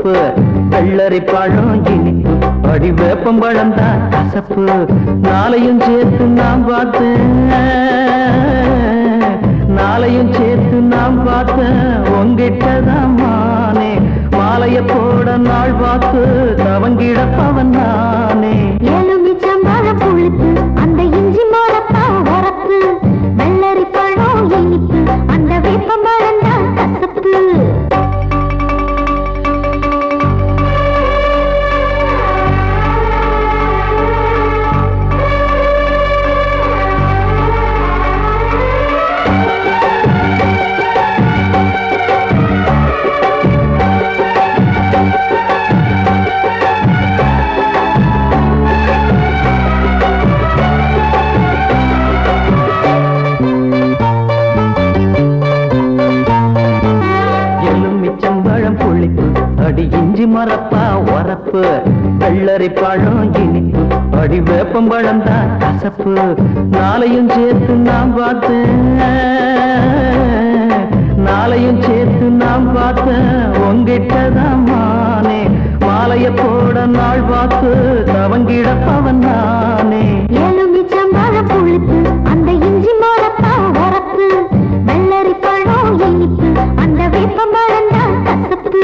உரப்பு வெள்ளரி பழம் இனிப்பு அடி வேப்பம்பழம் தான் கசப்பு நாளையும் சேர்த்து நான் பார்த்தேன் நாளையும் சேர்த்து நான் பார்த்தேன் உங்கிட்டதான் மானே மாலைய போட நாள் பார்த்து தவங்கிட பவன் நானே எலுமிச்சம்பழம் புளிப்பு அந்த இஞ்சி மரப்பா உரப்பு வெள்ளரி பழம் இனிப்பு அந்த வேப்பம்பழம் தான் கசப்பு எலுமிச்சம்பழம் புளிப்பு அடி இஞ்சி மரப்பா உரப்பு வெள்ளரி பழம் இனிப்பு அடி வேப்பம்பழம் தான் கசப்பு நாளையும் சேர்த்து நான் பார்த்தேன் நாளையும் சேர்த்து நான் பார்த்தேன் உங்கிட்டதான் மானே மாலைய போட நாள் பார்த்து தவங்கிட பவன் நானே எலுமிச்சம்பழம் புளிப்பு அந்த இஞ்சி மரப்பா உரப்பு வெள்ளரி பழம் இனிப்பு அந்த வேப்பம்பழம் தான் கசப்பு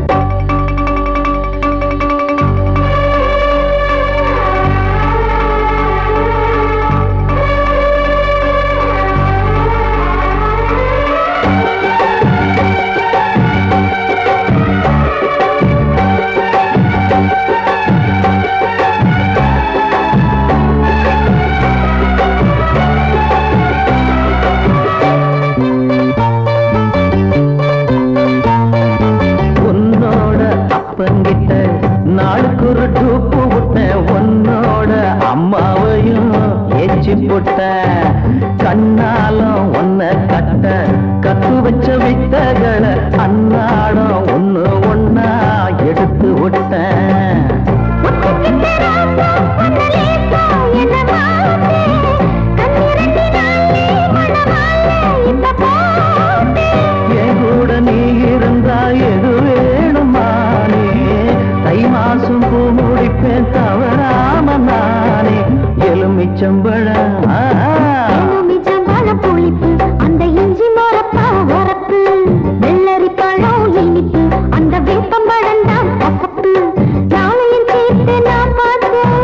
உன்னோட அப்பங்கிட்ட நாளுக்கு ஒரு டூப்பு விட்டேன் உன்னோட அம்மாவையும் ஏச்சி போட்டேன் கண்ணாலும் ஒன்ன கட்ட கத்து வச்ச வித்தகளை அன்னாடம் ஒண்ணு ஒன்னா எடுத்து விட்டேன் என் கூட நீ இருந்தா எது வேணுமானே தை மாசம் பூ முடிப்பேன் தவறாம நானே எலுமிச்சம்பழம் ஆ, எலுமிச்சம்பழம் புளிப்பு அந்த இஞ்சி மரப்பா உரப்பு வெள்ளரி பழம் இனிப்பு அந்த வேப்பம்பழம் தான் கசப்பு நாளையும் சேர்த்து நான் பார்த்தேன்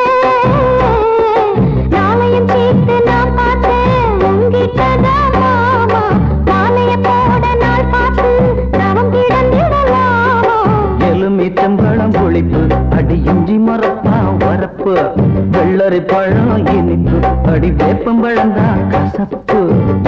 நாளையும் சேர்த்து நான் பார்த்தேன் உங்கிட்டதான் மாமா மாலைய போட நாள் பார்த்து தவம் கிடந்திடலாமா எலுமிச்சம்பழம் புளிப்பு அடி இஞ்சி மரப்பா வரப்பு வெள்ளரி பழம் இனிப்பு அடி வேப்பம்பழம் தான் கசப்பு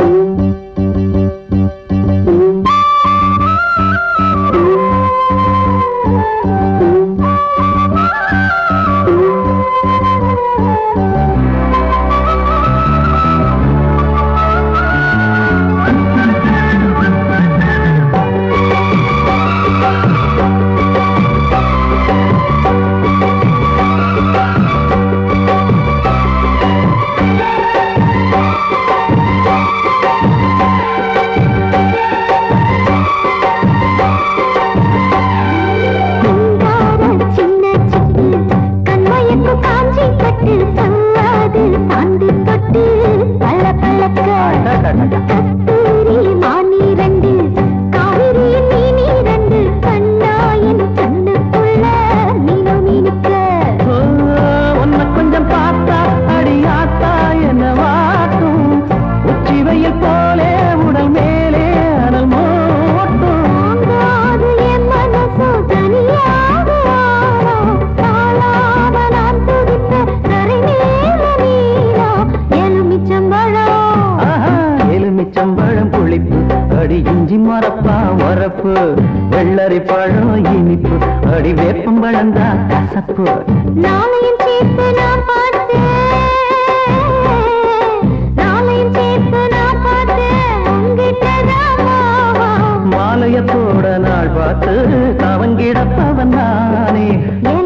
சிங்கார சின்ன சிட்டு கண்மயக்கு காஞ்சி பட்டு சங்காது சாந்து தொட்டு பள்ள பள்ளக்க கஸ்தூரி மானி ரெண்டு காவிரி மீனி ரெண்டு கண்ணாயின் கண்ணுக்குள்ள மீனு மீனுக்க ஓ, உன்னை கொஞ்சம் பார்த்தா அடியாத்தா என்ன வாட்டும் உச்சி வெயில் போலே உடல் மேலே அனல் மூட்டும் தாங்காது என் மனசோ தனியாக ஆனோ தாளாம நான் துடித்த கரை மேல நீரோ எலுமிச்சம்பழம் ஆஹா, எலுமிச்சம்பழம் புளிப்பு அடி இஞ்சி மரப்பா வரப்பு வெள்ளரி பழம் இனிப்பு அடி வேப்பம்பழம் தான் கசப்பு நாளையும் சேர்த்து நான் பார்த்தேன் நாளையும் சேர்த்து நான் பார்த்தேன் உங்கிட்டதான் மாமா மாலையத்தோட நாள் பார்த்து அவங்கிடப்பவன் நானே